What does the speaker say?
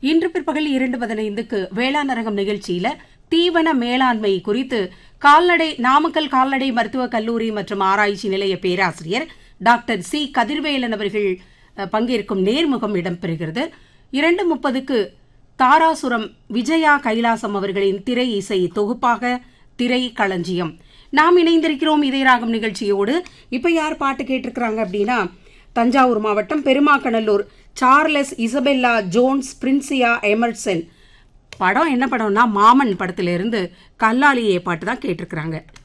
இன்று பிற்பகல் இரண்டு பதினைந்துக்கு வேளாண் அரங்கம் நிகழ்ச்சியில தீவன மேலாண்மை குறித்து கால்நடை நாமக்கல் கால்நடை மருத்துவக் கல்லூரி மற்றும் ஆராய்ச்சி நிலைய பேராசிரியர் டாக்டர் சி கதிர்வேலன் அவர்கள் அஹ், பங்கேற்கும் நேர்முகம் இடம்பெறுகிறது இரண்டு முப்பதுக்கு தாராசுரம் விஜயா கைலாசம் அவர்களின் திரை இசை தொகுப்பாக திரை களஞ்சியம் நாம் இணைந்திருக்கிறோம் இதய ராகம் நிகழ்ச்சியோடு இப்ப யார் பாட்டு கேட்டிருக்கிறாங்க அப்படின்னா தஞ்சாவூர் மாவட்டம் பெருமாக்கநல்லூர் சார்லஸ் இசபெல்லா ஜோன்ஸ் பிரின்சியா எமர்சன் படம் என்ன படம்னா மாமன் படத்துல இருந்து கல்லாலியே பாட்டு தான் கேட்டிருக்கிறாங்க